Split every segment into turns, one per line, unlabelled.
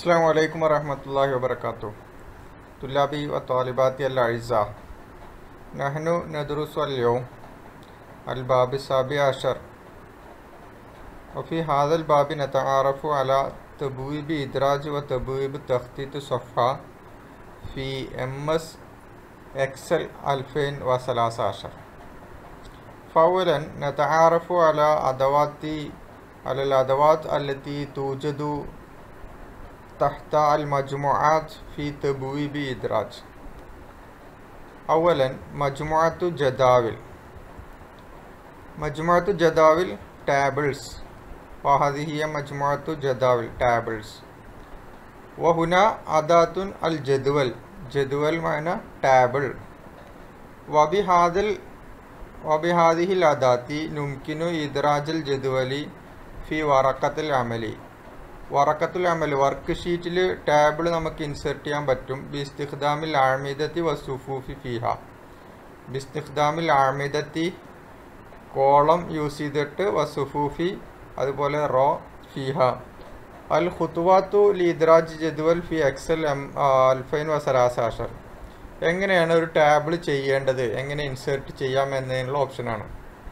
السلام عليكم ورحمة الله وبركاته طلابي وطالباتي الأعزاء نحن ندرس اليوم الباب السابع عشر وفي هذا الباب نتعرف على تبويب إدراج وتبويب تخطيط صفحة في MS Excel 2013 فأولا نتعرف على أدوات على الأدوات التي توجد تحت المجموعات في تبويب إدراج أولا مجموعة جداول مجموعة جداول tables وهذه هي مجموعة جداول tables وهنا أداة الجدول جدول معنى table وبهذا ال- وبهذه الأداة يمكن إدراج الجدول في ورقة العمل വറക്കത്തുൽ അമൽ work ഷീറ്റിൽ ടാബിൾ നമുക്ക് ഇൻസെർട്ട് ചെയ്യാൻ പറ്റും ബിസ്തിഖ്ദാമിൽ ആമിദത്തി വസുഫൂഫി ഫിഹ ബിസ്തിഖ്ദാമിൽ ആമിദത്തി കോളം യൂസ് ചെയ്തിട്ട് വസുഫൂഫി അതുപോലെ റോ ഫിഹ അൽ ഖുത്തുവാത്തു ലീദ്രാജ് ജദ്വൽ ഫി എക്സൽ എം അൽഫൈൻ വസലാസാഷർ എങ്ങനെയാണ് ഒരു ടാബിൾ ചെയ്യേണ്ടത് എങ്ങനെ ഇൻസേർട്ട് ചെയ്യാം എന്നതിനുള്ള ഓപ്ഷനാണ്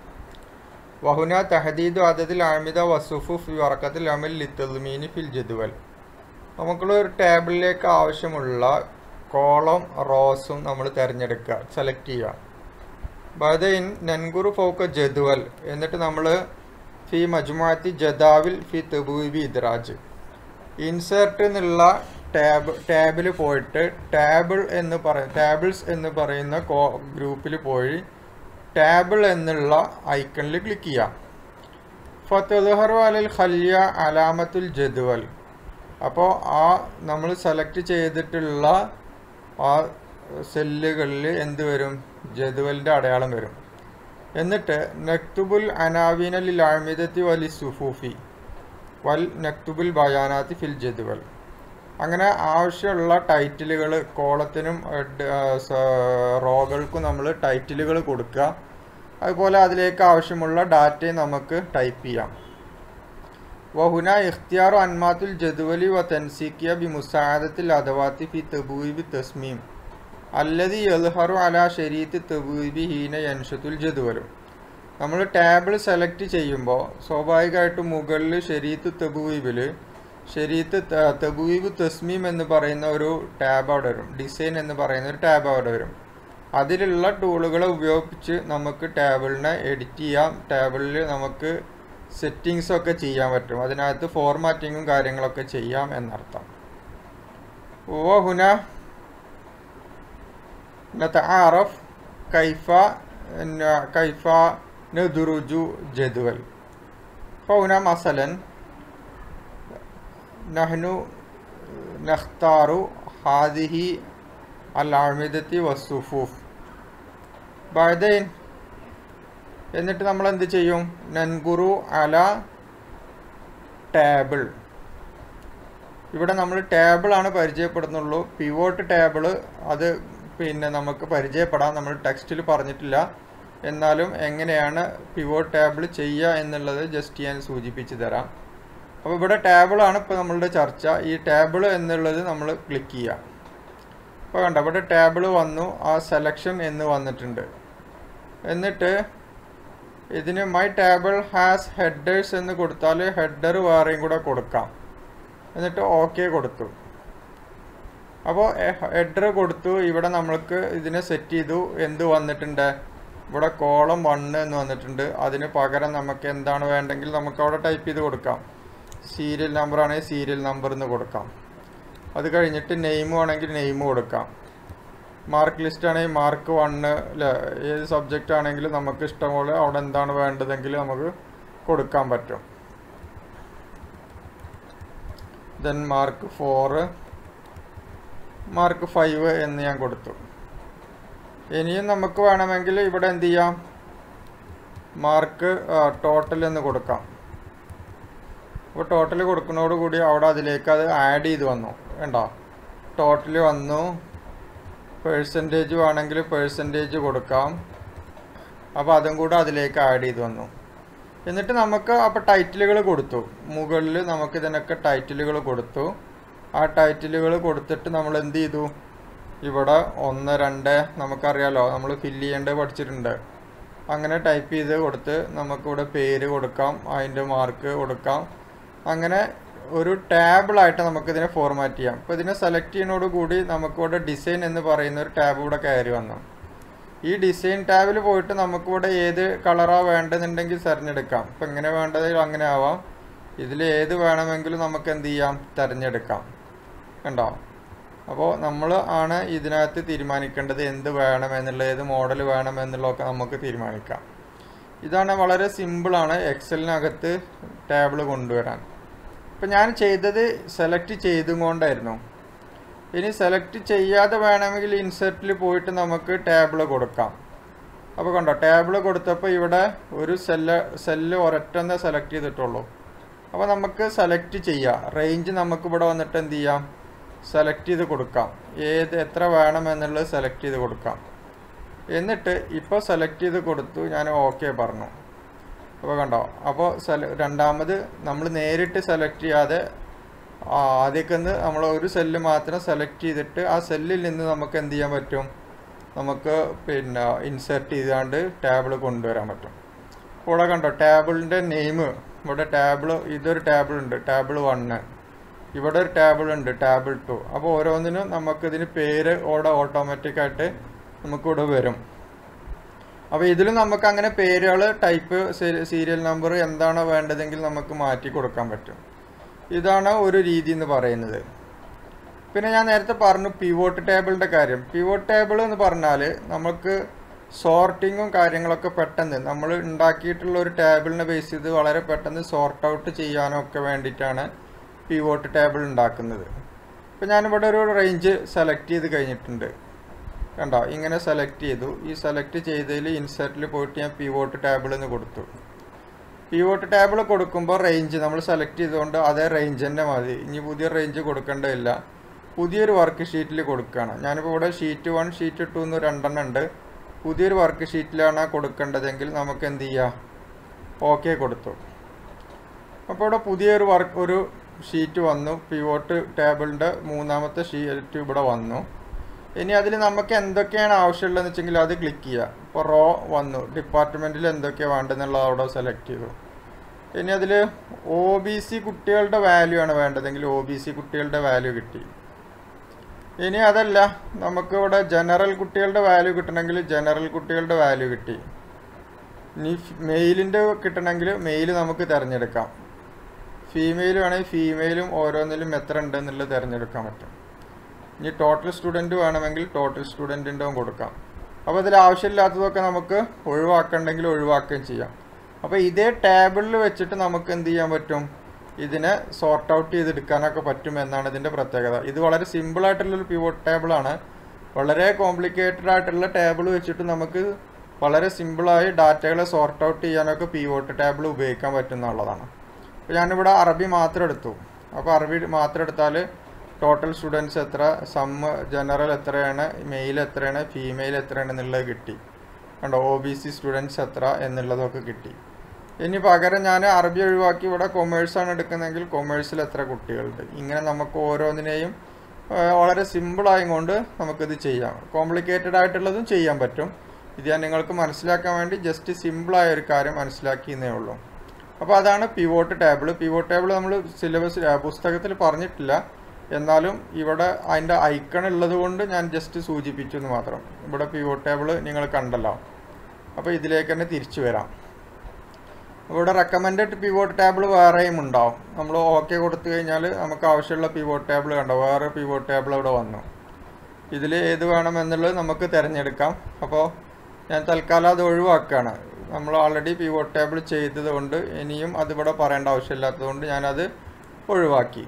വഹുന തഹദീദു അദദിൽ ആമിദ വസുഫു ഫി വറക്കത്തിൽ അമൽ ലിത്തൽമീനി ഫിൽ ജദ്വൽ നമുക്കുള്ള ഒരു ടേബിളിലേക്ക് ആവശ്യമുള്ള കോളം റോസും നമ്മൾ തിരഞ്ഞെടുക്കുക സെലക്ട് ചെയ്യുക ബദൈൻ നൻഗുറു ഫോക്ക ജദ്വൽ എന്നിട്ട് നമ്മൾ ഫി മജ്മുഅത്തി ജദാവിൽ ഫി തബൂബി ഇദ്രാജ് ഇൻസേർട്ട് എന്നുള്ള ടാബ് ടാബിൽ പോയിട്ട് ടാബിൾ എന്ന് പറ ടാബിൾസ് എന്ന് പറയുന്ന കോ ഗ്രൂപ്പിൽ പോയി ടാബിൾ എന്നുള്ള ഐക്കണിൽ ക്ലിക്ക് ചെയ്യാം ഫത്തഹറു അലൽ ഖല്യ അലാമത്തുൽ ജദ്വൽ അപ്പോൾ ആ നമ്മൾ സെലക്ട് ചെയ്തിട്ടുള്ള ആ സെല്ലുകളിൽ എന്ത് വരും ജദ്വലിൻ്റെ അടയാളം വരും എന്നിട്ട് നക്തുബുൽ അനാവീനലിൽ ആമിദത്തി വലി സുഫൂഫി വൽ നക്തുബുൽ ബയാനാത്തി ഫിൽ ജദ്വൽ അങ്ങനെ ആവശ്യമുള്ള ടൈറ്റിലുകൾ കോളത്തിനും ഹെഡ്, ആ, സ- റോകൾക്കും നമ്മൾ ടൈറ്റിലുകൾ കൊടുക്കുക അതുപോലെ അതിലേക്ക് ആവശ്യമുള്ള ഡാറ്റയും നമുക്ക് ടൈപ്പ് ചെയ്യാം വഹുന ഇഖ്തിയാറു അൻമാത്തുൽ ജദ്വലി വ തൻസീക്കിയ ബി മുസാദത്തിൽ അദവാത്തി ഫി തബൂബി തസ്മീം അല്ലതി യൽഹറു അല ഷരീത്ത് തബൂബി ഹീന യൻഷത്തുൽ ജദ്വലും നമ്മൾ ടാബിൾ സെലക്ട് ചെയ്യുമ്പോൾ സ്വാഭാവികമായിട്ടും മുകളിൽ ഷരീത്ത് തബൂബിൽ ഷരീത്ത് ത- തബൂബ് തസ്മീം എന്ന് പറയുന്ന ഒരു ടാബ് അവിടെ വരും ഡിസൈൻ എന്ന് പറയുന്ന ഒരു ടാബ് അവിടെ വരും അതിലുള്ള ടൂളുകൾ ഉപയോഗിച്ച് നമുക്ക് ടേബിളിനെ എഡിറ്റ് ചെയ്യാം ടേബിളിൽ നമുക്ക് സെറ്റിങ്സ് ഒക്കെ ചെയ്യാൻ പറ്റും അതിനകത്ത് ഫോർമാറ്റിങ്ങും കാര്യങ്ങളൊക്കെ ചെയ്യാം എന്നർത്ഥം ഓ ഹുന نتعارف كيف ن- كيف ندرج جدول فهنا مثلا نحن نختار هذه الأعمدة والصفوف بعدين എന്നിട്ട് നമ്മൾ എന്ത് ചെയ്യും നൻഗുറു അല ടേബിൾ ഇവിടെ നമ്മൾ ടേബിളാണ് പരിചയപ്പെടുന്നുള്ളൂ പിവോട്ട് ടേബിൾ അത് പിന്നെ നമുക്ക് പരിചയപ്പെടാം നമ്മൾ ടെക്സ്റ്റിൽ പറഞ്ഞിട്ടില്ല എന്നാലും എങ്ങനെയാണ് പിവോട്ട് ടേബിൾ ചെയ്യുക എന്നുള്ളത് ജസ്റ്റ് ഞാൻ സൂചിപ്പിച്ച് തരാം അപ്പോൾ ഇവിടെ ടേബിളാണ് ഇപ്പോൾ നമ്മളുടെ ചർച്ച ഈ ടേബിൾ എന്നുള്ളത് നമ്മൾ ക്ലിക്ക് ചെയ്യുക അപ്പോൾ കണ്ട ഇവിടെ ടേബിൾ വന്നു ആ സെലക്ഷൻ എന്ന് വന്നിട്ടുണ്ട് എന്നിട്ട് ഇതിന് മൈ ടേബിൾ ഹാസ് ഹെഡേഴ്സ് എന്ന് കൊടുത്താൽ ഹെഡർ വേറെയും കൂടെ കൊടുക്കാം എന്നിട്ട് ഓക്കെ കൊടുത്തു അപ്പോൾ ഹെഡർ കൊടുത്തു ഇവിടെ നമ്മൾക്ക് ഇതിനെ സെറ്റ് ചെയ്തു എന്ത് വന്നിട്ടുണ്ട് ഇവിടെ കോളം വണ്ണ് എന്ന് വന്നിട്ടുണ്ട് അതിന് പകരം നമുക്ക് എന്താണ് വേണ്ടെങ്കിൽ നമുക്ക് അവിടെ ടൈപ്പ് ചെയ്ത് കൊടുക്കാം സീരിയൽ നമ്പർ ആണെങ്കിൽ സീരിയൽ നമ്പർ എന്ന് കൊടുക്കാം അത് കഴിഞ്ഞിട്ട് നെയിം ആണെങ്കിൽ നെയിം കൊടുക്കാം മാർക്ക് ലിസ്റ്റ് ആണെങ്കിൽ മാർക്ക് വണ്ണ് അല്ലേ ഏത് സബ്ജക്റ്റ് ആണെങ്കിലും നമുക്ക് ഇഷ്ടംപോലെ അവിടെ എന്താണ് വേണ്ടതെങ്കിൽ നമുക്ക് കൊടുക്കാൻ പറ്റും then mark four mark five എന്ന് ഞാൻ കൊടുത്തു ഇനിയും നമുക്ക് വേണമെങ്കിൽ ഇവിടെ എന്ത് ചെയ്യാം മാർക്ക് ടോട്ടൽ എന്ന് കൊടുക്കാം അപ്പോൾ ടോട്ടൽ കൊടുക്കുന്നതോടുകൂടി അവിടെ അതിലേക്ക് അത് ആഡ് ചെയ്ത് വന്നു വേണ്ട ടോട്ടൽ വന്നു പേഴ്സൻറ്റേജ് വേണമെങ്കിൽ പേഴ്സൻറ്റേജ് കൊടുക്കാം അപ്പോൾ അതും കൂടെ അതിലേക്ക് ആഡ് ചെയ്ത് വന്നു എന്നിട്ട് നമുക്ക് അപ്പോൾ ടൈറ്റിലുകൾ കൊടുത്തു മുകളിൽ നമുക്ക് ഇതിനൊക്കെ ടൈറ്റിലുകൾ കൊടുത്തു ആ ടൈറ്റിലുകൾ കൊടുത്തിട്ട് നമ്മൾ എന്ത് ചെയ്തു ഇവിടെ ഒന്ന് രണ്ട് നമുക്കറിയാലോ നമ്മൾ ഫില്ല് ചെയ്യേണ്ടത് പഠിച്ചിട്ടുണ്ട് അങ്ങനെ ടൈപ്പ് ചെയ്ത് കൊടുത്ത് നമുക്കിവിടെ പേര് കൊടുക്കാം അതിൻ്റെ മാർക്ക് കൊടുക്കാം അങ്ങനെ ഒരു ടാബിളായിട്ട് നമുക്കിതിനെ ഫോർമാറ്റ് ചെയ്യാം ഇപ്പോൾ ഇതിനെ സെലക്ട് ചെയ്യുന്നതോട് കൂടി നമുക്കിവിടെ ഡിസൈൻ എന്ന് പറയുന്ന ഒരു ടാബ് ഇവിടെ കയറി വന്നു ഈ ഡിസൈൻ ടാബിൽ പോയിട്ട് നമുക്കിവിടെ ഏത് കളറാണ് വേണ്ടതെന്നുണ്ടെങ്കിൽ തിരഞ്ഞെടുക്കാം ഇപ്പം എങ്ങനെ വേണ്ടതെങ്കിൽ അങ്ങനെ ആവാം ഇതിൽ ഏത് വേണമെങ്കിലും നമുക്ക് എന്ത് ചെയ്യാം തിരഞ്ഞെടുക്കാം കണ്ടോ അപ്പോൾ നമ്മൾ ആണ് ഇതിനകത്ത് തീരുമാനിക്കേണ്ടത് എന്ത് വേണം എന്നുള്ള ഏത് മോഡൽ വേണം എന്നുള്ളതൊക്കെ നമുക്ക് തീരുമാനിക്കാം ഇതാണ് വളരെ സിമ്പിളാണ് എക്സലിനകത്ത് ടേബിൾ കൊണ്ടുവരാൻ ഇപ്പം ഞാൻ ചെയ്തത് സെലക്ട് ചെയ്തും കൊണ്ടായിരുന്നു ഇനി സെലക്ട് ചെയ്യാതെ വേണമെങ്കിൽ ഇൻസെർട്ടിൽ പോയിട്ട് നമുക്ക് ടേബിൾ കൊടുക്കാം അപ്പോൾ കണ്ടോ ടേബിൾ കൊടുത്തപ്പോൾ ഇവിടെ ഒരു സെല്ല് സെല്ല് ഒരൊറ്റന്നെ സെലക്ട് ചെയ്തിട്ടുള്ളൂ അപ്പോൾ നമുക്ക് സെലക്ട് ചെയ്യാം റേഞ്ച് നമുക്ക് ഇവിടെ വന്നിട്ട് എന്ത് ചെയ്യാം സെലക്ട് ചെയ്ത് കൊടുക്കാം ഏത് എത്ര വേണം എന്നുള്ളത് സെലക്ട് ചെയ്ത് കൊടുക്കാം എന്നിട്ട് ഇപ്പോൾ സെലക്ട് ചെയ്ത് കൊടുത്തു ഞാൻ ഓക്കെ പറഞ്ഞു അപ്പോൾ കണ്ടോ അപ്പോൾ സെല രണ്ടാമത് നമ്മൾ നേരിട്ട് സെലക്ട് ചെയ്യാതെ ആദ്യമൊക്കെ നമ്മൾ ഒരു സെല്ല് മാത്രം സെലക്ട് ചെയ്തിട്ട് ആ സെല്ലിൽ നിന്ന് നമുക്ക് എന്ത് ചെയ്യാൻ പറ്റും നമുക്ക് പിന്നെ ഇൻസെർട്ട് ചെയ്താണ്ട് ടേബിൾ കൊണ്ടുവരാൻ പറ്റും ഇവിടെ കണ്ടോ ടേബിളിൻ്റെ നെയിം ഇവിടെ ടേബിൾ ഇതൊരു ടേബിൾ ഉണ്ട് ടേബിൾ വണ്ണ് ഇവിടെ ഒരു ടേബിൾ ഉണ്ട് ടേബിൾ ടു അപ്പോൾ ഓരോന്നിനും നമുക്കിതിന് പേര് ഇവിടെ ഓട്ടോമാറ്റിക്കായിട്ട് നമുക്കിവിടെ വരും അപ്പോൾ ഇതിൽ നമുക്ക് അങ്ങനെ പേരുകൾ ടൈപ്പ് സീരിയൽ നമ്പർ എന്താണോ വേണ്ടതെങ്കിൽ നമുക്ക് മാറ്റി കൊടുക്കാൻ പറ്റും ഇതാണ് ഒരു രീതി എന്ന് പറയുന്നത് പിന്നെ ഞാൻ നേരത്തെ പറഞ്ഞു പിവോട്ട് ടേബിളിൻ്റെ കാര്യം പിവോട്ട് ടേബിൾ എന്ന് പറഞ്ഞാൽ നമുക്ക് സോർട്ടിങ്ങും കാര്യങ്ങളൊക്കെ പെട്ടെന്ന് നമ്മൾ ഉണ്ടാക്കിയിട്ടുള്ള ഒരു ടേബിളിനെ ബേസ് ചെയ്ത് വളരെ പെട്ടെന്ന് സോർട്ട് ഔട്ട് ചെയ്യാനും ഒക്കെ വേണ്ടിയിട്ടാണ് പിവോട്ട് ടേബിൾ ഉണ്ടാക്കുന്നത് ഇപ്പോൾ ഞാനിവിടെ ഒരു റേഞ്ച് സെലക്ട് ചെയ്ത് കഴിഞ്ഞിട്ടുണ്ട് കണ്ടോ ഇങ്ങനെ സെലക്ട് ചെയ്തു ഈ സെലക്ട് ചെയ്തതിൽ ഇൻസെർട്ടിൽ പോയിട്ട് ഞാൻ പിവോട്ട് ടേബിൾ എന്ന് കൊടുത്തു പിവോട്ട് ടേബിൾ കൊടുക്കുമ്പോൾ റേഞ്ച് നമ്മൾ സെലക്ട് ചെയ്തുകൊണ്ട് അതേ റേഞ്ച് തന്നെ മതി ഇനി പുതിയ റേഞ്ച് കൊടുക്കേണ്ടതില്ല പുതിയൊരു വർക്ക് ഷീറ്റിൽ കൊടുക്കുകയാണ് ഞാനിപ്പോൾ ഇവിടെ ഷീറ്റ് വൺ ഷീറ്റ് ടു എന്ന് രണ്ടെണ്ണം ഉണ്ട് പുതിയൊരു വർക്ക് ഷീറ്റിലാണ് കൊടുക്കേണ്ടതെങ്കിൽ നമുക്ക് എന്ത് ചെയ്യാം ഓക്കെ കൊടുത്തു അപ്പോൾ ഇവിടെ പുതിയൊരു വർക്ക് ഒരു ഷീറ്റ് വന്നു പിവോട്ട് ടേബിളിൻ്റെ മൂന്നാമത്തെ ഷീറ്റ് ഇവിടെ വന്നു ഇനി അതിൽ നമുക്ക് എന്തൊക്കെയാണ് ആവശ്യമുള്ളതെന്ന് വെച്ചെങ്കിൽ അത് ക്ലിക്ക് ചെയ്യുക ഇപ്പോൾ റോ വന്നു ഡിപ്പാർട്ട്മെൻറ്റിൽ എന്തൊക്കെയാണ് വേണ്ടതെന്നുള്ളത് അവിടെ സെലക്ട് ചെയ്തു ഇനി അതിൽ ഒ ബി സി കുട്ടികളുടെ വാല്യൂ ആണ് വേണ്ടതെങ്കിൽ ഒ ബി സി കുട്ടികളുടെ വാല്യൂ കിട്ടി ഇനി അതല്ല നമുക്ക് ഇവിടെ ജനറൽ കുട്ടികളുടെ വാല്യൂ കിട്ടണമെങ്കിൽ ജനറൽ കുട്ടികളുടെ വാല്യൂ കിട്ടി ഇനി മെയിലിൻ്റെ കിട്ടണമെങ്കിൽ മെയിൽ നമുക്ക് തിരഞ്ഞെടുക്കാം ഫീമെയിൽ വേണമെങ്കിൽ ഫീമെയിലും ഓരോന്നിലും എത്ര ഉണ്ട് എന്നുള്ളത് തിരഞ്ഞെടുക്കാൻ പറ്റും ഇനി ടോട്ടൽ സ്റ്റുഡൻറ്റ് വേണമെങ്കിൽ ടോട്ടൽ സ്റ്റുഡൻറ്റിൻ്റെ കൊടുക്കാം അപ്പോൾ ഇതിൽ ആവശ്യമില്ലാത്തതൊക്കെ നമുക്ക് ഒഴിവാക്കണ്ടെങ്കിൽ ഒഴിവാക്കുകയും ചെയ്യാം അപ്പോൾ ഇതേ ടേബിളിൽ വെച്ചിട്ട് നമുക്ക് എന്ത് ചെയ്യാൻ പറ്റും ഇതിനെ സോർട്ട് ഔട്ട് ചെയ്തെടുക്കാനൊക്കെ പറ്റും എന്നാണ് ഇതിൻ്റെ പ്രത്യേകത ഇത് വളരെ സിമ്പിളായിട്ടുള്ളൊരു പിവോട്ട് ടേബിളാണ് വളരെ കോംപ്ലിക്കേറ്റഡ് ആയിട്ടുള്ള ടേബിൾ വെച്ചിട്ട് നമുക്ക് വളരെ സിമ്പിളായി ഡാറ്റകളെ സോർട്ട് ഔട്ട് ചെയ്യാനൊക്കെ പിവോട്ട് ടേബിൾ ഉപയോഗിക്കാൻ പറ്റുന്നുള്ളതാണ് അപ്പോൾ ഞാനിവിടെ അറബി മാത്രം എടുത്തു അപ്പോൾ അറബി മാത്രം എടുത്താൽ ടോട്ടൽ സ്റ്റുഡൻസ് എത്ര സമ്മ് ജനറൽ എത്രയാണ് മെയിൽ എത്രയാണ് ഫീമെയിൽ എത്രയാണ് എന്നുള്ളത് കിട്ടി കണ്ടോ ഒ ബി സി സ്റ്റുഡൻസ് എത്ര എന്നുള്ളതൊക്കെ കിട്ടി ഇനി പകരം ഞാൻ അറബി ഒഴിവാക്കി ഇവിടെ കൊമേഴ്സാണ് എടുക്കുന്നതെങ്കിൽ കൊമേഴ്സിൽ എത്ര കുട്ടികളുണ്ട് ഇങ്ങനെ നമുക്ക് ഓരോന്നിനെയും വളരെ സിമ്പിളായും കൊണ്ട് നമുക്കിത് ചെയ്യാം കോംപ്ലിക്കേറ്റഡ് ആയിട്ടുള്ളതും ചെയ്യാൻ പറ്റും ഇത് ഞാൻ നിങ്ങൾക്ക് മനസ്സിലാക്കാൻ വേണ്ടി ജസ്റ്റ് സിമ്പിളായ ഒരു കാര്യം മനസ്സിലാക്കിയെന്നേ ഉള്ളൂ അപ്പോൾ അതാണ് പിവോട്ട് ടേബിൾ പിവോട്ട് ടേബിൾ നമ്മൾ സിലബസ് പുസ്തകത്തിൽ പറഞ്ഞിട്ടില്ല എന്നാലും ഇവിടെ അതിൻ്റെ ഐക്കൺ ഉള്ളത് കൊണ്ട് ഞാൻ ജസ്റ്റ് സൂചിപ്പിച്ചു എന്ന് മാത്രം ഇവിടെ പിവോട്ട് ടേബിൾ നിങ്ങൾ കണ്ടല്ലോ അപ്പോൾ ഇതിലേക്ക് തന്നെ തിരിച്ചു വരാം ഇവിടെ റെക്കമെൻഡഡ് പിവോട്ട് ടേബിൾ വേറെയും ഉണ്ടാവും നമ്മൾ ഓക്കെ കൊടുത്തു കഴിഞ്ഞാൽ നമുക്ക് ആവശ്യമുള്ള പിവോട്ട് ടേബിൾ കണ്ടോ വേറെ പിവോട്ട് ടേബിൾ ഇവിടെ വന്നു ഇതിൽ ഏത് വേണം എന്നുള്ളത് നമുക്ക് തിരഞ്ഞെടുക്കാം അപ്പോൾ ഞാൻ തൽക്കാലം അത് ഒഴിവാക്കുകയാണ് നമ്മൾ ഓൾറെഡി പിവോട്ട് ടേബിൾ ചെയ്തത് കൊണ്ട് ഇനിയും അതിവിടെ പറയേണ്ട ആവശ്യമില്ലാത്തതുകൊണ്ട് ഞാനത് ഒഴിവാക്കി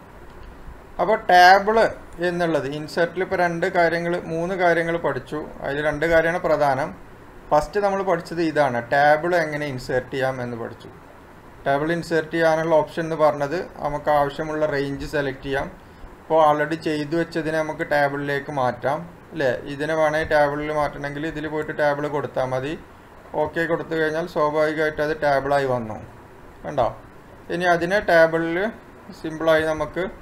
അപ്പോൾ ടേബിള് എന്നുള്ളത് ഇൻസെർട്ടിൽ ഇപ്പോൾ രണ്ട് കാര്യങ്ങൾ മൂന്ന് കാര്യങ്ങൾ പഠിച്ചു അതിൽ രണ്ട് കാര്യമാണ് പ്രധാനം ഫസ്റ്റ് നമ്മൾ പഠിച്ചത് ഇതാണ് ടേബിൾ എങ്ങനെ ഇൻസേർട്ട് ചെയ്യാം എന്ന് പഠിച്ചു ടേബിൾ ഇൻസേർട്ട് ചെയ്യാനുള്ള ഓപ്ഷൻ എന്ന് പറഞ്ഞത് നമുക്ക് ആവശ്യമുള്ള റേഞ്ച് സെലക്ട് ചെയ്യാം ഇപ്പോൾ ഓൾറെഡി ചെയ്തു വെച്ചതിനെ നമുക്ക് ടേബിളിലേക്ക് മാറ്റാം അല്ലേ ഇതിനെ വേണമെങ്കിൽ ടേബിളിൽ മാറ്റണമെങ്കിൽ ഇതിൽ പോയിട്ട് ടേബിൾ കൊടുത്താൽ മതി ഓക്കെ കൊടുത്തു കഴിഞ്ഞാൽ സ്വാഭാവികമായിട്ട് അത് ടേബിളായി വന്നു കണ്ടോ ഇനി അതിനെ ടേബിളിൽ സിമ്പിളായി നമുക്ക്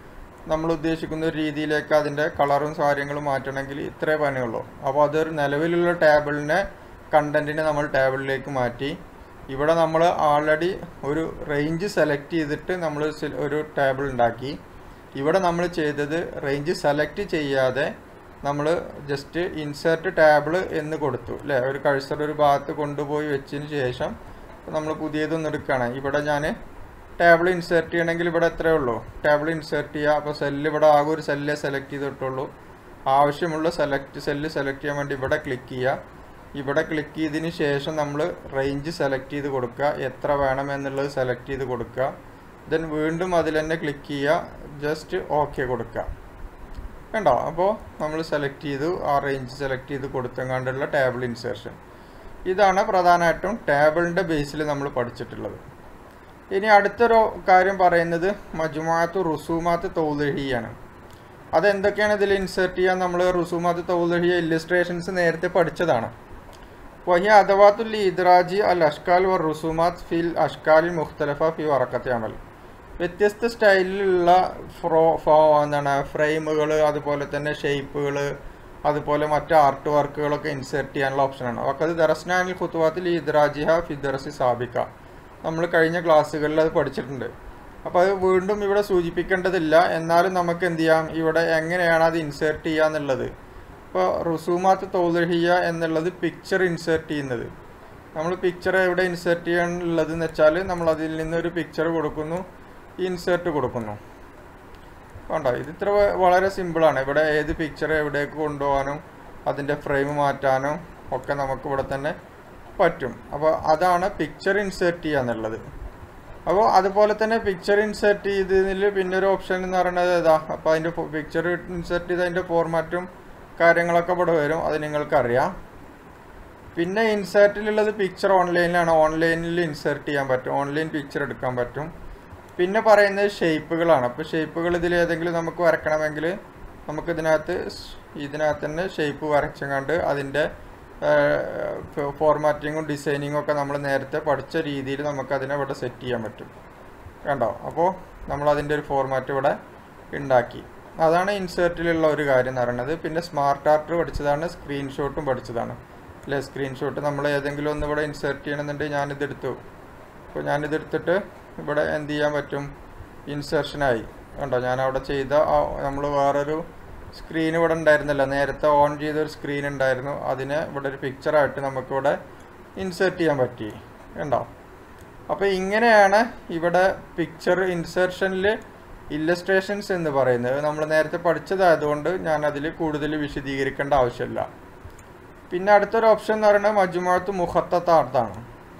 നമ്മൾ ഉദ്ദേശിക്കുന്ന ഒരു രീതിയിലേക്ക് അതിൻ്റെ കളറും കാര്യങ്ങളും മാറ്റണമെങ്കിൽ ഇത്രേ പണിയുള്ളൂ അപ്പോൾ അതൊരു നിലവിലുള്ള ടേബിളിനെ കണ്ടൻറ്റിനെ നമ്മൾ ടേബിളിലേക്ക് മാറ്റി ഇവിടെ നമ്മൾ ആൾറെഡി ഒരു റേഞ്ച് സെലക്ട് ചെയ്തിട്ട് നമ്മൾ ഒരു ടേബിൾ ഉണ്ടാക്കി ഇവിടെ നമ്മൾ ചെയ്തത് റേഞ്ച് സെലക്ട് ചെയ്യാതെ നമ്മൾ ജസ്റ്റ് ഇൻസേർട്ട് ടേബിൾ എന്ന് കൊടുത്തു അല്ലേ ഒരു കഴ്സർ ഒരു ഭാഗത്ത് കൊണ്ടുപോയി വെച്ചതിന് ശേഷം നമ്മൾ പുതിയതൊന്നും എടുക്കുകയാണ് ഇവിടെ ഞാൻ ടേബിൾ ഇൻസേർട്ട് ചെയ്യണമെങ്കിൽ ഇവിടെ എത്രയേ ഉള്ളൂ ടേബിൾ ഇൻസേർട്ട് ചെയ്യുക അപ്പോൾ സെല്ല് ഇവിടെ ആകെ ഒരു സെല്ലേ സെലക്ട് ചെയ്തിട്ടുള്ളൂ ആവശ്യമുള്ള സെലക്ട് സെല്ല് സെലക്ട് ചെയ്യാൻ വേണ്ടി ഇവിടെ ക്ലിക്ക് ചെയ്യുക ഇവിടെ ക്ലിക്ക് ചെയ്തതിന് ശേഷം നമ്മൾ റേഞ്ച് സെലക്ട് ചെയ്ത് കൊടുക്കുക എത്ര വേണം എന്നുള്ളത് സെലക്ട് ചെയ്ത് കൊടുക്കുക ദെൻ വീണ്ടും അതിൽ തന്നെ ക്ലിക്ക് ചെയ്യുക ജസ്റ്റ് ഓക്കെ കൊടുക്കുക കണ്ടോ അപ്പോൾ നമ്മൾ സെലക്ട് ചെയ്തു ആ റേഞ്ച് സെലക്ട് ചെയ്ത് കൊടുത്തെങ്ങാണ്ടുള്ള ടേബിൾ ഇൻസേർഷൻ ഇതാണ് പ്രധാനമായിട്ടും ടേബിളിൻ്റെ ബേസിൽ നമ്മൾ പഠിച്ചിട്ടുള്ളത് ഇനി അടുത്തൊരു കാര്യം പറയുന്നത് മജുമാത്ത് റുസൂമാത്ത് തൗലഹിയാണ് അതെന്തൊക്കെയാണ് ഇതിൽ ഇൻസേർട്ട് ചെയ്യാൻ നമ്മൾ റുസൂമാത്ത് തൗലഹിയ ഇല്ലസ്ട്രേഷൻസ് നേരത്തെ പഠിച്ചതാണ് വഹി അദവാത്തുൽ ഇദ്രാജി അൽ അഷ്കാൽ വർ റുസൂമാത്ത് ഫിൽ അഷ്കാലിൽ മുഖ്തലഫ ഫി വറക്കത്തെ അമൽ വ്യത്യസ്ത സ്റ്റൈലിലുള്ള ഫ്രോ ഫോ എന്താണ് ഫ്രെയിമുകൾ അതുപോലെ തന്നെ ഷേപ്പുകൾ അതുപോലെ മറ്റ് ആർട്ട് വർക്കുകളൊക്കെ ഇൻസേർട്ട് ചെയ്യാനുള്ള ഓപ്ഷനാണ് അപ്പോൾ അത് ദറസ്നാനിൽ ഖുത്തുവാത്തിൽ ഇദ്രാജിഹ ഫിദറസി സാബിക്ക നമ്മൾ കഴിഞ്ഞ ക്ലാസ്സുകളിൽ അത് പഠിച്ചിട്ടുണ്ട് അപ്പോൾ അത് വീണ്ടും ഇവിടെ സൂചിപ്പിക്കേണ്ടതില്ല എന്നാലും നമുക്ക് എന്ത് ചെയ്യാം ഇവിടെ എങ്ങനെയാണ് അത് ഇൻസേർട്ട് ചെയ്യുക എന്നുള്ളത് ഇപ്പോൾ റുസൂമാത്ത് തൗലഹിയ എന്നുള്ളത് പിക്ചർ ഇൻസേർട്ട് ചെയ്യുന്നത് നമ്മൾ പിക്ചർ എവിടെ ഇൻസേർട്ട് ചെയ്യാനുള്ളത് എന്ന് വെച്ചാൽ നമ്മൾ അതിൽ നിന്ന് ഒരു പിക്ചർ കൊടുക്കുന്നു ഇൻസേർട്ട് കൊടുക്കുന്നു വേണ്ട ഇത് ഇത്ര വളരെ സിമ്പിളാണ് ഇവിടെ ഏത് പിക്ചർ എവിടേക്ക് കൊണ്ടുപോകാനും അതിൻ്റെ ഫ്രെയിം മാറ്റാനും ഒക്കെ നമുക്ക് ഇവിടെ തന്നെ പറ്റും അപ്പോൾ അതാണ് പിക്ചർ ഇൻസേർട്ട് ചെയ്യുക എന്നുള്ളത് അപ്പോൾ അതുപോലെ തന്നെ പിക്ചർ ഇൻസേർട്ട് ചെയ്തതിൽ പിന്നെ ഒരു ഓപ്ഷൻ എന്ന് പറയുന്നത് ഇതാ അപ്പോൾ അതിൻ്റെ പിക്ചർ ഇൻസേർട്ട് ചെയ്ത് അതിൻ്റെ ഫോർമാറ്റും കാര്യങ്ങളൊക്കെ ഇവിടെ വരും അത് നിങ്ങൾക്കറിയാം പിന്നെ ഇൻസേർട്ടിലുള്ളത് പിക്ചർ ഓൺലൈനിലാണ് ഓൺലൈനിൽ ഇൻസേർട്ട് ചെയ്യാൻ പറ്റും ഓൺലൈൻ പിക്ചർ എടുക്കാൻ പറ്റും പിന്നെ പറയുന്നത് ഷേപ്പുകളാണ് അപ്പോൾ ഷേപ്പുകൾ ഇതിൽ ഏതെങ്കിലും നമുക്ക് വരക്കണമെങ്കിൽ നമുക്ക് ഇതിനകത്ത് ഇതിനകത്ത് തന്നെ ഷേപ്പ് വരച്ചങ്ങാണ്ട് അതിൻ്റെ ഫോർമാറ്റിങ്ങും ഡിസൈനിങ്ങും ഒക്കെ നമ്മൾ നേരത്തെ പഠിച്ച രീതിയിൽ നമുക്ക് അതിനെ ഇവിടെ സെറ്റ് ചെയ്യാൻ പറ്റും കണ്ടോ അപ്പോൾ നമ്മൾ അതിൻ്റെ ഒരു ഫോർമാറ്റ് ഇവിടെ ഉണ്ടാക്കി അതാണ് ഇൻസേർട്ടിലുള്ള ഒരു കാര്യം എന്ന് പറയുന്നത് പിന്നെ സ്മാർട്ട് ആർട്ട് പഠിച്ചതാണ് സ്ക്രീൻഷോട്ടും പഠിച്ചതാണ് അല്ലേ സ്ക്രീൻഷോട്ട് നമ്മൾ ഏതെങ്കിലും ഒന്ന് ഇവിടെ ഇൻസേർട്ട് ചെയ്യണമെന്നുണ്ടെങ്കിൽ ഞാനിതെടുത്തു അപ്പോൾ ഞാനിതെടുത്തിട്ട് ഇവിടെ എന്ത് ചെയ്യാൻ പറ്റും ഇൻസേർഷനായി കണ്ടോ ഞാൻ അവിടെ ചെയ്ത നമ്മൾ വേറൊരു സ്ക്രീൻ ഇവിടെ ഉണ്ടായിരുന്നില്ല നേരത്തെ ഓൺ ചെയ്ത ഒരു സ്ക്രീൻ ഉണ്ടായിരുന്നു അതിനെ ഇവിടെ ഒരു പിക്ചറായിട്ട് നമുക്കിവിടെ ഇൻസേർട്ട് ചെയ്യാൻ പറ്റി കണ്ടോ അപ്പോൾ ഇങ്ങനെയാണ് ഇവിടെ പിക്ചർ ഇൻസേർഷനിൽ ഇല്ലസ്ട്രേഷൻസ് എന്ന് പറയുന്നത് നമ്മൾ നേരത്തെ പഠിച്ചതായതുകൊണ്ട് ഞാൻ അതിൽ കൂടുതൽ വിശദീകരിക്കേണ്ട ആവശ്യമില്ല പിന്നെ അടുത്തൊരു ഓപ്ഷൻ എന്ന് പറയുന്നത് മജുമാത്ത് മുഹത്തത്താർത്താണ്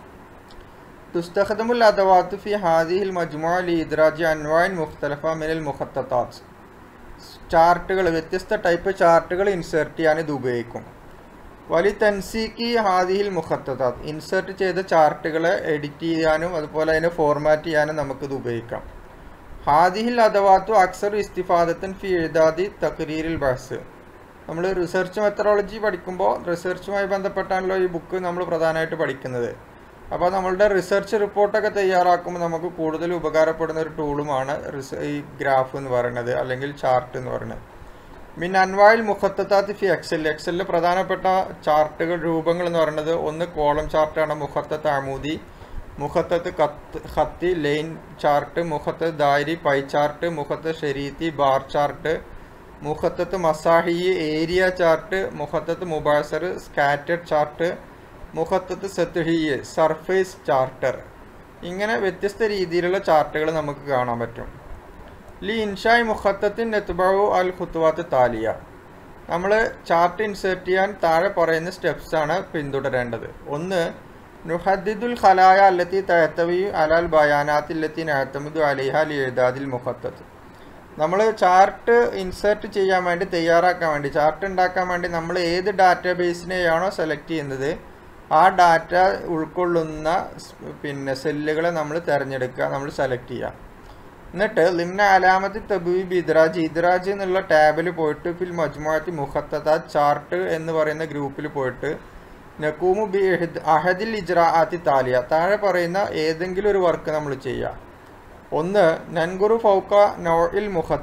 تستخدم الأدوات في هذه المجموعة لإدراج أنواع مختلفة من المخططات ചാർട്ടുകൾ വ്യത്യസ്ത ടൈപ്പ് ചാർട്ടുകൾ ഇൻസേർട്ട് ചെയ്യാൻ ഇത് ഉപയോഗിക്കും വലി തൻസീക്കി ഹാദിഹിൽ മുഖത്തതാത്ത് ഇൻസേർട്ട് ചെയ്ത ചാർട്ടുകളെ എഡിറ്റ് ചെയ്യാനും അതുപോലെ അതിനെ ഫോർമാറ്റ് ചെയ്യാനും നമുക്കിത് ഉപയോഗിക്കാം ഹാദിഹിൽ അദവാത്തു അക്സർ ഇസ്തിഫാദത്തൻ ഫി എഴുതാദി തക്രീരിൽ ബഹസ് നമ്മൾ റിസർച്ച് മെത്തഡോളജി പഠിക്കുമ്പോൾ റിസർച്ചുമായി ബന്ധപ്പെട്ടാണല്ലോ ഈ ബുക്ക് നമ്മൾ പ്രധാനമായിട്ട് പഠിക്കുന്നത് അപ്പോൾ നമ്മളുടെ റിസർച്ച് റിപ്പോർട്ടൊക്കെ തയ്യാറാക്കുമ്പോൾ നമുക്ക് കൂടുതൽ ഉപകാരപ്പെടുന്ന ഒരു ടൂളുമാണ് ഈ ഗ്രാഫ് എന്ന് പറയുന്നത് അല്ലെങ്കിൽ ചാർട്ട് എന്ന് പറയുന്നത് മിൻ അൻവായിൽ മുഖത്തത്താത്തി ഫി എക്സൽ എക്സലിൽ പ്രധാനപ്പെട്ട ചാർട്ടുകൾ രൂപങ്ങൾ എന്ന് പറയുന്നത് ഒന്ന് കോളം ചാർട്ടാണ് മുഖത്തത്ത് അമൂദി മുഖത്തത്ത് കത്ത് ഹത്തി ലൈൻ ചാർട്ട് മുഖത്ത് ദാരി പൈ ചാർട്ട് മുഖത്ത് ഷെരീത്തി ബാർ ചാർട്ട് മുഖത്തത്ത് മസാഹി ഏരിയ ചാർട്ട് മുഖത്തത്ത് മുബാസർ സ്കാറ്റഡ് ചാർട്ട് മുഖത്തത്ത് സത്തുഹിയ് സർഫേസ് ചാർട്ടർ ഇങ്ങനെ വ്യത്യസ്ത രീതിയിലുള്ള ചാർട്ടുകൾ നമുക്ക് കാണാൻ പറ്റും ലി ഇൻഷായ് മുഖത്തത്തിൻ നെത്തുബാവു അൽ ഖുത്തുവാത്ത് താലിയ നമ്മൾ ചാർട്ട് ഇൻസേർട്ട് ചെയ്യാൻ താഴെ പറയുന്ന സ്റ്റെപ്സ് ആണ് പിന്തുടരേണ്ടത് ഒന്ന് നുഹദ്ദിദുൽ ഖലായ അല്ലത്തി തഴത്തവി അലാൽ ബയാനാത്തില്ലത്തി നഴത്തമുദു അലിഹ ലി എഴുതാദിൽ മുഖത്തത്ത് നമ്മൾ ചാർട്ട് ഇൻസേർട്ട് ചെയ്യാൻ വേണ്ടി തയ്യാറാക്കാൻ വേണ്ടി ചാർട്ട് ഉണ്ടാക്കാൻ വേണ്ടി നമ്മൾ ഏത് ഡാറ്റാ ബേസിനെയാണോ സെലക്ട് ചെയ്യുന്നത് ആ ഡാറ്റ ഉൾക്കൊള്ളുന്ന പിന്നെ സെല്ലുകളെ നമ്മൾ തിരഞ്ഞെടുക്കുക നമ്മൾ സെലക്ട് ചെയ്യുക എന്നിട്ട് ലിംന അലാമത്തി തബീബ് ഇദ്രാജ് ഇദ്രാജ് എന്നുള്ള ടാബിൽ പോയിട്ട് ഫിൽ മജ്മുഅത്തി മുഖത്തത ചാർട്ട് എന്ന് പറയുന്ന ഗ്രൂപ്പിൽ പോയിട്ട് നക്കൂമു ബി അഹദിൽ ഇജ്രാഅത്തി താലിയ താഴെ പറയുന്ന ഏതെങ്കിലും ഒരു വർക്ക് നമ്മൾ ചെയ്യുക ഒന്ന് നൻഗുറു ഫൗക്ക നോയിൽ മുഖത്തത്ത്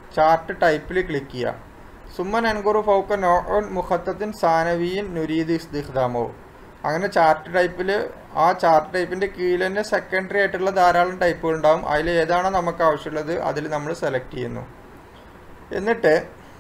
ചാർട്ട് ടൈപ്പിൽ ക്ലിക്ക് ചെയ്യുക സുമ്മൻ അൻകുറു ഫൗക്ക നോൺ മുഖത്തത്തിൻ സാനവിയിൻ നുരീദ് ഇസ്തിഖ്ദാമോ അങ്ങനെ ചാർട്ട് ടൈപ്പിൽ ആ ചാർട്ട് ടൈപ്പിൻ്റെ കീഴിൽ തന്നെ സെക്കൻഡറി ആയിട്ടുള്ള ധാരാളം ടൈപ്പുകൾ ഉണ്ടാവും അതിൽ ഏതാണോ നമുക്ക് ആവശ്യമുള്ളത് അതിൽ നമ്മൾ സെലക്ട് ചെയ്യുന്നു എന്നിട്ട്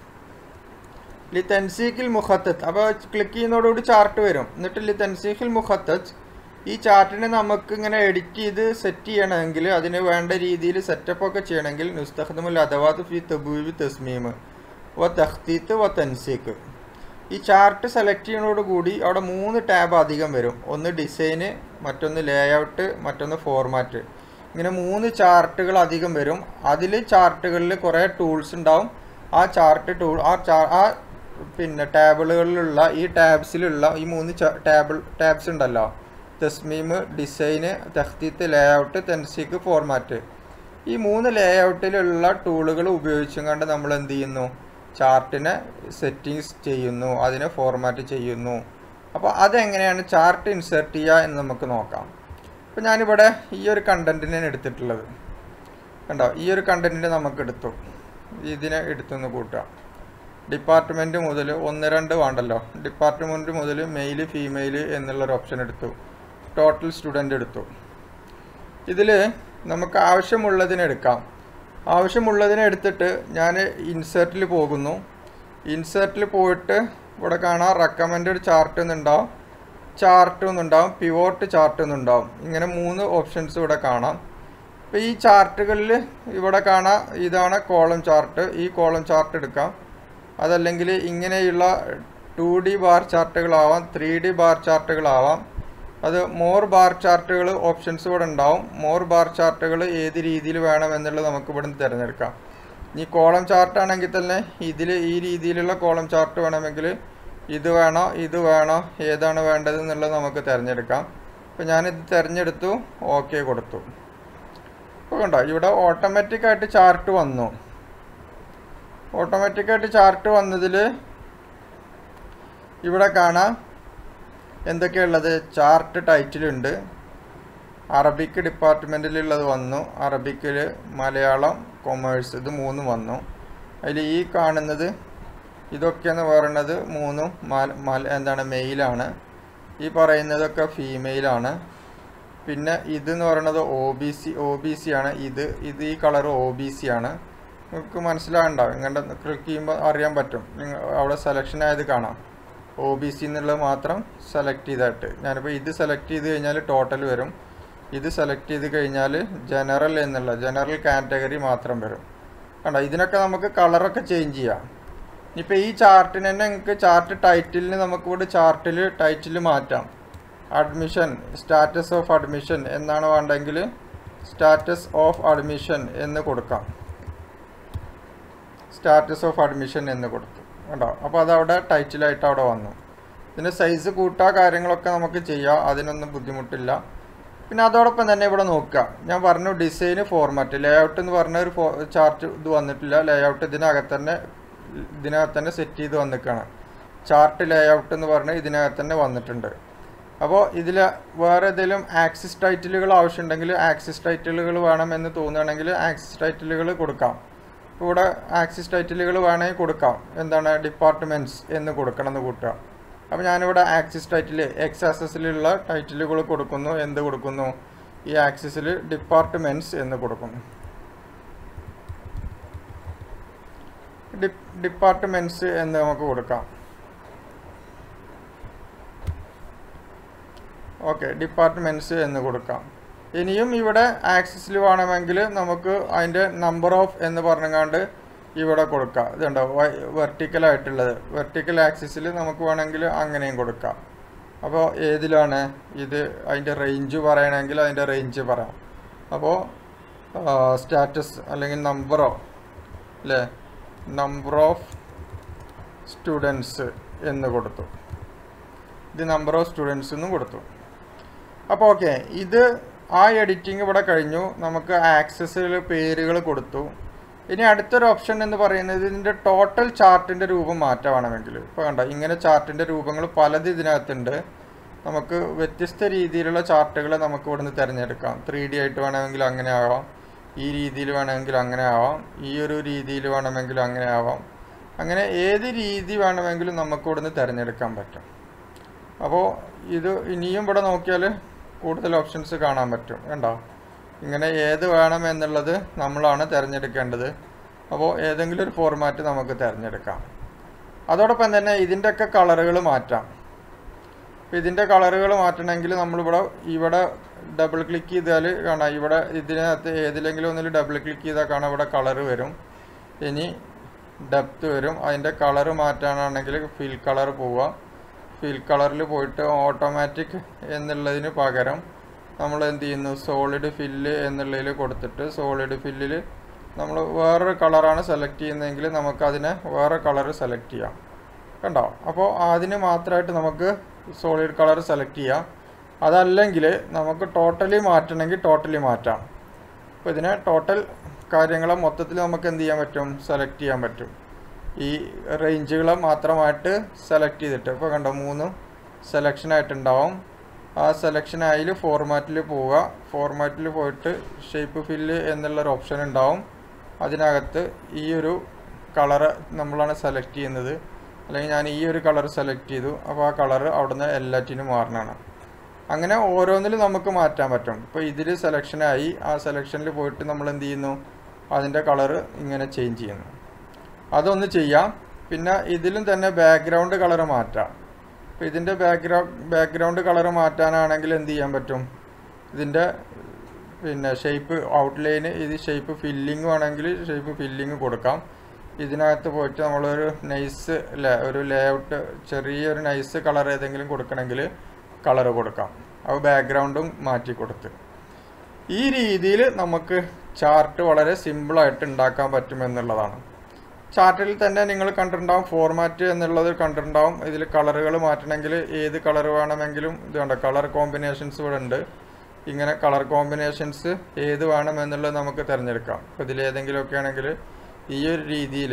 ലി തൻസീഖിൽ മുഖത്തത്ത് അപ്പോൾ ക്ലിക്ക് ചെയ്യുന്നതോടുകൂടി ചാർട്ട് വരും എന്നിട്ട് ലി തൻസീഖിൽ മുഖത്തത്ത് ഈ ചാർട്ടിനെ നമുക്ക് ഇങ്ങനെ എഡിറ്റ് ചെയ്ത് സെറ്റ് ചെയ്യണമെങ്കിൽ അതിന് വേണ്ട രീതിയിൽ സെറ്റപ്പ് ഒക്കെ ചെയ്യണമെങ്കിൽ നുസ്തഖ്ദമുൽ അദവാത്ത് ഫി തബൂബി തസ്മീം വ തഖ്തീത്ത് വ തൻസീഖ് ഈ ചാർട്ട് സെലക്ട് ചെയ്യുന്നതോടുകൂടി അവിടെ മൂന്ന് ടാബ് അധികം വരും ഒന്ന് ഡിസൈന് മറ്റൊന്ന് ലേഔട്ട് മറ്റൊന്ന് ഫോർമാറ്റ് ഇങ്ങനെ മൂന്ന് ചാർട്ടുകൾ അധികം വരും അതിൽ ചാർട്ടുകളിൽ കുറേ ടൂൾസ് ഉണ്ടാവും ആ ചാർട്ട് ടൂൾ ആ ചാ ആ പിന്നെ ടാബിളുകളിലുള്ള ഈ ടാബ്സിലുള്ള ഈ മൂന്ന് ടാബിൾ ടാബ്സ് ഉണ്ടല്ലോ തസ്മീം ഡിസൈന് തഖ്തീത്ത് ലേഔട്ട് തെൻസിക്ക് ഫോർമാറ്റ് ഈ മൂന്ന് ലേഔട്ടിലുള്ള ടൂളുകൾ ഉപയോഗിച്ചും കണ്ട് നമ്മൾ എന്ത് ചെയ്യുന്നു ചാർട്ടിനെ സെറ്റിങ്സ് ചെയ്യുന്നു അതിനെ ഫോർമാറ്റ് ചെയ്യുന്നു അപ്പോൾ അതെങ്ങനെയാണ് ചാർട്ട് ഇൻസേർട്ട് ചെയ്യുക എന്ന് നമുക്ക് നോക്കാം അപ്പോൾ ഞാനിവിടെ ഈ ഒരു കണ്ടൻറ്റിനാണ് എടുത്തിട്ടുള്ളത് കണ്ടോ ഈ ഒരു കണ്ടൻറ്റിനെ നമുക്ക് എടുത്തു ഇതിനെ എടുത്തൊന്ന് കൂട്ടുക ഡിപ്പാർട്ട്മെൻറ്റ് മുതൽ ഒന്ന് രണ്ട് വേണ്ടല്ലോ ഡിപ്പാർട്ട്മെൻറ്റ് മുതൽ മെയിൽ ഫീമെയിൽ എന്നുള്ളൊരു ഓപ്ഷൻ എടുത്തു ടോട്ടൽ സ്റ്റുഡൻ്റ് എടുത്തു ഇതിൽ നമുക്ക് ആവശ്യമുള്ളതിനെ എടുക്കാം ആവശ്യമുള്ളതിനെ എടുത്തിട്ട് ഞാൻ ഇൻസേർട്ടിൽ പോകുന്നു ഇൻസേർട്ടിൽ പോയിട്ട് ഇവിടെ കാണാം റെക്കമെൻഡഡ് ചാർട്ട് എന്നുണ്ടാവും ചാർട്ട് എന്നുണ്ടാവും പിവോട്ട് ചാർട്ട് എന്നുണ്ടാവും ഇങ്ങനെ മൂന്ന് ഓപ്ഷൻസ് ഇവിടെ കാണാം അപ്പോൾ ഈ ചാർട്ടുകളിൽ ഇവിടെ കാണാം ഇതാണ് കോളം ചാർട്ട് ഈ കോളം ചാർട്ട് എടുക്കാം അതല്ലെങ്കിൽ ഇങ്ങനെയുള്ള ടു ഡി ബാർ ചാർട്ടുകളാവാം ത്രീ ഡി ബാർ ചാർട്ടുകളാവാം അത് മോർ ബാർ ചാർട്ടുകൾ ഓപ്ഷൻസ് ഇവിടെ ഉണ്ടാവും മോർ ബാർ ചാർട്ടുകൾ ഏത് രീതിയിൽ വേണം എന്നുള്ളത് നമുക്ക് ഇവിടെ നിന്ന് തിരഞ്ഞെടുക്കാം ഇനി കോളം ചാർട്ട് ആണെങ്കിൽ തന്നെ ഇതിൽ ഈ രീതിയിലുള്ള കോളം ചാർട്ട് വേണമെങ്കിൽ ഇത് വേണോ ഇത് വേണോ ഏതാണ് വേണ്ടത് എന്നുള്ളത് നമുക്ക് തിരഞ്ഞെടുക്കാം അപ്പോൾ ഞാനിത് തിരഞ്ഞെടുത്തു ഓക്കെ കൊടുത്തു ഇപ്പോൾ കണ്ടോ ഇവിടെ ഓട്ടോമാറ്റിക്കായിട്ട് ചാർട്ട് വന്നു ഓട്ടോമാറ്റിക്കായിട്ട് ചാർട്ട് വന്നതിൽ ഇവിടെ കാണാം എന്തൊക്കെയുള്ളത് ചാർട്ട് ടൈറ്റിലുണ്ട് അറബിക്ക് ഡിപ്പാർട്ട്മെൻറ്റിലുള്ളത് വന്നു അറബിക്കിൽ മലയാളം കൊമേഴ്സ് ഇത് മൂന്നും വന്നു അതിൽ ഈ കാണുന്നത് ഇതൊക്കെയെന്ന് പറയുന്നത് മൂന്നും മല എന്താണ് മെയിലാണ് ഈ പറയുന്നതൊക്കെ ഫീമെയിലാണ് പിന്നെ ഇതെന്ന് പറയുന്നത് O B C O B C ആണ് ഇത് ഇത് ഈ കളർ ഒ ബി സി ആണ് നിങ്ങൾക്ക് മനസ്സിലാകണ്ടാവും ഇങ്ങനെ ക്ലിക്ക് ചെയ്യുമ്പോൾ അറിയാൻ പറ്റും നിങ്ങൾ അവിടെ സെലക്ഷൻ ആയത് കാണാം ഒ ബി സി എന്നുള്ളത് മാത്രം സെലക്ട് ചെയ്തിട്ട് ഞാനിപ്പോൾ ഇത് സെലക്ട് ചെയ്ത് കഴിഞ്ഞാൽ ടോട്ടൽ വരും ഇത് സെലക്ട് ചെയ്ത് കഴിഞ്ഞാൽ ജനറൽ എന്നുള്ള ജനറൽ കാറ്റഗറി മാത്രം വരും കണ്ടോ ഇതിനൊക്കെ നമുക്ക് കളറൊക്കെ ചേഞ്ച് ചെയ്യാം ഇപ്പോൾ ഈ ചാർട്ടിന് തന്നെ നിങ്ങൾക്ക് ചാർട്ട് ടൈറ്റിലിന് നമുക്ക് ഇവിടെ ചാർട്ടിൽ ടൈറ്റിൽ മാറ്റാം അഡ്മിഷൻ സ്റ്റാറ്റസ് ഓഫ് അഡ്മിഷൻ എന്നാണ് വേണ്ടെങ്കിൽ സ്റ്റാറ്റസ് ഓഫ് അഡ്മിഷൻ എന്ന് കൊടുക്കാം സ്റ്റാറ്റസ് ഓഫ് അഡ്മിഷൻ എന്ന് കൊടുത്തു കേട്ടോ അപ്പോൾ അതവിടെ ടൈറ്റിലായിട്ട് അവിടെ വന്നു ഇതിൻ്റെ സൈസ് കൂട്ടുക കാര്യങ്ങളൊക്കെ നമുക്ക് ചെയ്യാം അതിനൊന്നും ബുദ്ധിമുട്ടില്ല പിന്നെ അതോടൊപ്പം തന്നെ ഇവിടെ നോക്കുക ഞാൻ പറഞ്ഞു ഡിസൈന് ഫോർമാറ്റ് ലേഔട്ട് എന്ന് പറഞ്ഞ ഒരു ചാർട്ട് ഇത് വന്നിട്ടില്ല ലേഔട്ട് ഇതിനകത്ത് തന്നെ ഇതിനകത്ത് തന്നെ സെറ്റ് ചെയ്ത് വന്നിക്കാണ് ചാർട്ട് ലേഔട്ട് എന്ന് പറഞ്ഞ് ഇതിനകത്ത് തന്നെ വന്നിട്ടുണ്ട് അപ്പോൾ ഇതിൽ വേറെ ഏതെങ്കിലും ആക്സിസ് ടൈറ്റിലുകൾ ആവശ്യമുണ്ടെങ്കിൽ ആക്സിസ് ടൈറ്റിലുകൾ വേണമെന്ന് തോന്നുകയാണെങ്കിൽ ആക്സിസ് ടൈറ്റിലുകൾ കൊടുക്കാം ഇവിടെ ആക്സിസ് ടൈറ്റിലുകൾ വേണമെങ്കിൽ കൊടുക്കാം എന്താണ് ഡിപ്പാർട്ട്മെൻറ്റ്സ് എന്ന് കൊടുക്കണം എന്ന് കൂട്ടുക അപ്പോൾ ഞാനിവിടെ ആക്സിസ് ടൈറ്റിൽ എക്സ് ആക്സസിലുള്ള ടൈറ്റിലുകൾ കൊടുക്കുന്നു എന്ത് കൊടുക്കുന്നു ഈ ആക്സിസിൽ ഡിപ്പാർട്ട്മെൻറ്റ്സ് എന്ന് കൊടുക്കുന്നു ഡിപ്പാർട്ട്മെൻറ്റ്സ് എന്ന് നമുക്ക് കൊടുക്കാം ഓക്കെ ഡിപ്പാർട്ട്മെൻറ്റ്സ് എന്ന് കൊടുക്കാം ഇനിയും ഇവിടെ ആക്സിസിൽ വേണമെങ്കിൽ നമുക്ക് അതിൻ്റെ നമ്പർ ഓഫ് എന്ന് പറഞ്ഞങ്ങാണ്ട് ഇവിടെ കൊടുക്കാം ഇതുണ്ടോ വെർട്ടിക്കലായിട്ടുള്ളത് വെർട്ടിക്കൽ ആക്സിസിൽ നമുക്ക് വേണമെങ്കിൽ അങ്ങനെയും കൊടുക്കാം അപ്പോൾ ഏതിലാണ് ഇത് അതിൻ്റെ റേഞ്ച് പറയണമെങ്കിൽ അതിൻ്റെ റേഞ്ച് പറയാം അപ്പോൾ സ്റ്റാറ്റസ് അല്ലെങ്കിൽ നമ്പറോ അല്ലേ നമ്പർ ഓഫ് സ്റ്റുഡൻസ് എന്ന് കൊടുത്തു ഇത് നമ്പർ ഓഫ് സ്റ്റുഡൻസ് എന്നും കൊടുത്തു അപ്പോൾ ഓക്കെ ഇത് ആ എഡിറ്റിംഗ് ഇവിടെ കഴിഞ്ഞു നമുക്ക് ആക്സസിൽ പേരുകൾ കൊടുത്തു ഇനി അടുത്തൊരു ഓപ്ഷൻ എന്ന് പറയുന്നത് ഇതിൻ്റെ ടോട്ടൽ ചാർട്ടിൻ്റെ രൂപം മാറ്റമാണെങ്കിൽ ഇപ്പോൾ കണ്ട ഇങ്ങനെ ചാർട്ടിൻ്റെ രൂപങ്ങൾ പലത് ഇതിനകത്തുണ്ട് നമുക്ക് വ്യത്യസ്ത രീതിയിലുള്ള ചാർട്ടുകൾ നമുക്ക് ഇവിടുന്ന് തിരഞ്ഞെടുക്കാം ത്രീ ഡി ആയിട്ട് വേണമെങ്കിൽ അങ്ങനെ ആവാം ഈ രീതിയിൽ വേണമെങ്കിൽ അങ്ങനെ ആവാം ഈ ഒരു രീതിയിൽ വേണമെങ്കിൽ അങ്ങനെ ആവാം അങ്ങനെ ഏത് രീതി വേണമെങ്കിലും നമുക്ക് ഇവിടുന്ന് തിരഞ്ഞെടുക്കാൻ പറ്റും അപ്പോൾ ഇത് ഇനിയും ഇവിടെ നോക്കിയാൽ കൂടുതൽ ഓപ്ഷൻസ് കാണാൻ പറ്റും കണ്ടോ ഇങ്ങനെ ഏത് വേണം എന്നുള്ളത് നമ്മളാണ് തിരഞ്ഞെടുക്കേണ്ടത് അപ്പോൾ ഏതെങ്കിലും ഒരു ഫോർമാറ്റ് നമുക്ക് തിരഞ്ഞെടുക്കാം അതോടൊപ്പം തന്നെ ഇതിൻ്റെയൊക്കെ കളറുകൾ മാറ്റാം അപ്പോൾ ഇതിൻ്റെ കളറുകൾ മാറ്റണമെങ്കിൽ നമ്മളിവിടെ ഇവിടെ ഡബിൾ ക്ലിക്ക് ചെയ്താൽ കാണാം ഇവിടെ ഇതിനകത്ത് ഏതിലെങ്കിലും ഒന്നിൽ ഡബിൾ ക്ലിക്ക് ചെയ്താൽ കാണാം ഇവിടെ കളറ് വരും ഇനി ഡെപ്ത് വരും അതിൻ്റെ കളറ് മാറ്റാനാണെങ്കിൽ ഫിൽ കളർ പോവുക ഫിൽ കളറിൽ പോയിട്ട് ഓട്ടോമാറ്റിക് എന്നുള്ളതിന് പകരം നമ്മൾ എന്ത് ചെയ്യുന്നു സോളിഡ് ഫില്ല് എന്നുള്ളതിൽ കൊടുത്തിട്ട് സോളിഡ് ഫില്ലിൽ നമ്മൾ വേറൊരു കളറാണ് സെലക്ട് ചെയ്യുന്നതെങ്കിൽ നമുക്കതിനെ വേറെ കളർ സെലക്ട് ചെയ്യാം കണ്ടോ അപ്പോൾ അതിന് മാത്രമായിട്ട് നമുക്ക് സോളിഡ് കളർ സെലക്ട് ചെയ്യാം അതല്ലെങ്കിൽ നമുക്ക് ടോട്ടലി മാറ്റണമെങ്കിൽ ടോട്ടലി മാറ്റാം അപ്പോൾ ഇതിനെ ടോട്ടൽ കാര്യങ്ങളെ മൊത്തത്തിൽ നമുക്ക് എന്ത് ചെയ്യാൻ പറ്റും സെലക്ട് ചെയ്യാൻ പറ്റും ഈ റേഞ്ചുകളെ മാത്രമായിട്ട് സെലക്ട് ചെയ്തിട്ട് ഇപ്പോൾ കണ്ടോ മൂന്ന് സെലക്ഷൻ ആയിട്ടുണ്ടാവും ആ സെലക്ഷൻ അതിൽ ഫോർമാറ്റിൽ പോവുക ഫോർമാറ്റിൽ പോയിട്ട് ഷേപ്പ് ഫില്ല് എന്നുള്ളൊരു ഓപ്ഷൻ ഉണ്ടാവും അതിനകത്ത് ഈ ഒരു കളറ് നമ്മളാണ് സെലക്ട് ചെയ്യുന്നത് അല്ലെങ്കിൽ ഞാൻ ഈ ഒരു കളർ സെലക്ട് ചെയ്തു അപ്പോൾ ആ കളറ് അവിടുന്ന് എല്ലാറ്റിനും മാറണതാണ് അങ്ങനെ ഓരോന്നിലും നമുക്ക് മാറ്റാൻ പറ്റും ഇപ്പോൾ ഇതിൽ സെലക്ഷനായി ആ സെലക്ഷനിൽ പോയിട്ട് നമ്മൾ എന്ത് ചെയ്യുന്നു അതിൻ്റെ കളറ് ഇങ്ങനെ ചേഞ്ച് ചെയ്യുന്നു അതൊന്ന് ചെയ്യാം പിന്നെ ഇതിലും തന്നെ ബാക്ക്ഗ്രൗണ്ട് കളർ മാറ്റാം അപ്പോൾ ഇതിൻ്റെ ബാക്ക്ഗ്രൗണ്ട് ബാക്ക്ഗ്രൗണ്ട് കളർ മാറ്റാനാണെങ്കിൽ എന്ത് ചെയ്യാൻ പറ്റും ഇതിൻ്റെ പിന്നെ ഷേപ്പ് ഔട്ട്ലൈന് ഇത് ഷേപ്പ് ഫില്ലിങ് വേണമെങ്കിൽ ഷേപ്പ് ഫില്ലിങ് കൊടുക്കാം ഇതിനകത്ത് പോയിട്ട് നമ്മളൊരു നൈസ് അല്ലേ ഒരു ലേഔട്ട് ചെറിയൊരു നൈസ് കളർ ഏതെങ്കിലും കൊടുക്കണമെങ്കിൽ കളർ കൊടുക്കാം അപ്പോൾ ബാക്ക്ഗ്രൗണ്ടും മാറ്റി കൊടുത്ത് ഈ രീതിയിൽ നമുക്ക് ചാർട്ട് വളരെ സിമ്പിളായിട്ട് ഉണ്ടാക്കാൻ പറ്റുമെന്നുള്ളതാണ് ചാർട്ടിൽ തന്നെ നിങ്ങൾ കണ്ടിട്ടുണ്ടാവും ഫോർമാറ്റ് എന്നുള്ളത് കണ്ടിട്ടുണ്ടാവും ഇതിൽ കളറുകൾ മാറ്റണമെങ്കിൽ ഏത് കളർ വേണമെങ്കിലും ഇത് കണ്ടോ കളർ കോമ്പിനേഷൻസ് ഇവിടെ ഉണ്ട് ഇങ്ങനെ കളർ കോമ്പിനേഷൻസ് ഏത് വേണം എന്നുള്ളത് നമുക്ക് തിരഞ്ഞെടുക്കാം അപ്പോൾ ഇതിലേതെങ്കിലുമൊക്കെ ആണെങ്കിൽ ഈ ഒരു രീതിയിൽ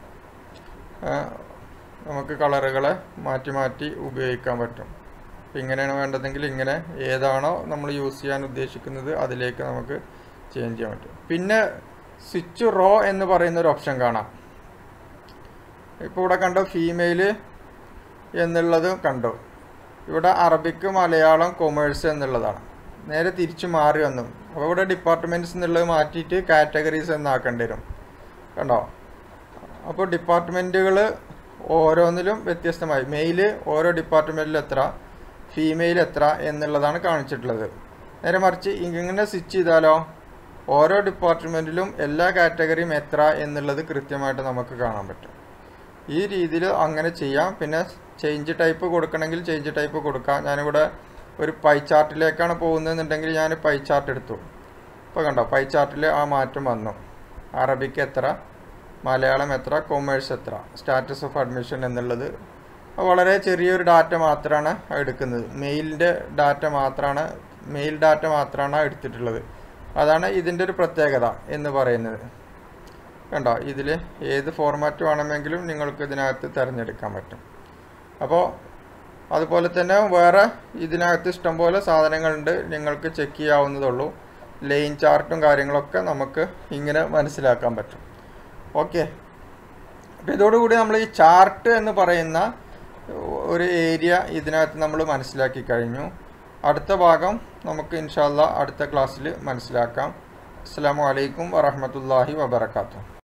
നമുക്ക് കളറുകളെ മാറ്റി മാറ്റി ഉപയോഗിക്കാൻ പറ്റും അപ്പോൾ ഇങ്ങനെയാണ് വേണ്ടതെങ്കിൽ ഇങ്ങനെ ഏതാണോ നമ്മൾ യൂസ് ചെയ്യാൻ ഉദ്ദേശിക്കുന്നത് അതിലേക്ക് നമുക്ക് ചേഞ്ച് ചെയ്യാൻ പറ്റും പിന്നെ സ്വിച്ച് റോ എന്ന് പറയുന്ന ഒരു ഓപ്ഷൻ കാണാം ഇപ്പോൾ ഇവിടെ കണ്ടോ ഫീമെയിൽ എന്നുള്ളത് കണ്ടു ഇവിടെ അറബിക്ക് മലയാളം കൊമേഴ്സ് എന്നുള്ളതാണ് നേരെ തിരിച്ചു മാറി വന്നു അപ്പോൾ ഇവിടെ ഡിപ്പാർട്ട്മെൻറ്റ്സ് എന്നുള്ളത് മാറ്റിയിട്ട് കാറ്റഗറീസ് എന്നാക്കേണ്ടി വരും കണ്ടോ അപ്പോൾ ഡിപ്പാർട്ട്മെൻറ്റുകൾ ഓരോന്നിലും വ്യത്യസ്തമായി മെയിൽ ഓരോ ഡിപ്പാർട്ട്മെൻറ്റിലും എത്ര ഫീമെയിൽ എത്ര എന്നുള്ളതാണ് കാണിച്ചിട്ടുള്ളത് നേരെ മറിച്ച് ഇങ്ങനെ സ്വിച്ച് ചെയ്താലോ ഓരോ ഡിപ്പാർട്ട്മെൻറ്റിലും എല്ലാ കാറ്റഗറിയും എത്ര എന്നുള്ളത് കൃത്യമായിട്ട് നമുക്ക് കാണാൻ പറ്റും ഈ രീതിയിൽ അങ്ങനെ ചെയ്യാം പിന്നെ ചേഞ്ച് ടൈപ്പ് കൊടുക്കണമെങ്കിൽ ചേഞ്ച് ടൈപ്പ് കൊടുക്കാം ഞാനിവിടെ ഒരു പൈ ചാർട്ടിലേക്കാണ് പോകുന്നതെന്നുണ്ടെങ്കിൽ ഞാൻ പൈ ചാർട്ട് എടുത്തു ഇപ്പോൾ കണ്ടോ പൈ ചാർട്ടിൽ ആ മാറ്റം വന്നു അറബിക്ക് എത്ര മലയാളം എത്ര കൊമേഴ്സ് എത്ര സ്റ്റാറ്റസ് ഓഫ് അഡ്മിഷൻ എന്നുള്ളത് വളരെ ചെറിയൊരു ഡാറ്റ മാത്രമാണ് എടുക്കുന്നത് മെയിലിൻ്റെ ഡാറ്റ മാത്രമാണ് മെയിൽ ഡാറ്റ മാത്രമാണ് എടുത്തിട്ടുള്ളത് അതാണ് ഇതിൻ്റെ ഒരു പ്രത്യേകത എന്ന് പറയുന്നത് കണ്ടോ ഇതിൽ ഏത് ഫോർമാറ്റ് വേണമെങ്കിലും നിങ്ങൾക്ക് ഇതിനകത്ത് തിരഞ്ഞെടുക്കാൻ പറ്റും അപ്പോൾ അതുപോലെ തന്നെ വേറെ ഇതിനകത്ത് ഇഷ്ടംപോലെ സാധനങ്ങളുണ്ട് നിങ്ങൾക്ക് ചെക്ക് ചെയ്യാവുന്നതുള്ളൂ ലൈൻ ചാർട്ടും കാര്യങ്ങളൊക്കെ നമുക്ക് ഇങ്ങനെ മനസ്സിലാക്കാൻ പറ്റും ഓക്കെ അപ്പോൾ ഇതോടുകൂടി നമ്മൾ ഈ ചാർട്ട് എന്ന് പറയുന്ന ഒരു ഏരിയ ഇതിനകത്ത് നമ്മൾ മനസ്സിലാക്കി കഴിഞ്ഞു അടുത്ത ഭാഗം നമുക്ക് ഇൻഷാല്ല അടുത്ത ക്ലാസ്സിൽ മനസ്സിലാക്കാം അസ്സാം വലൈക്കും വറഹമത്തല്ലാഹി വബർക്കാത്തു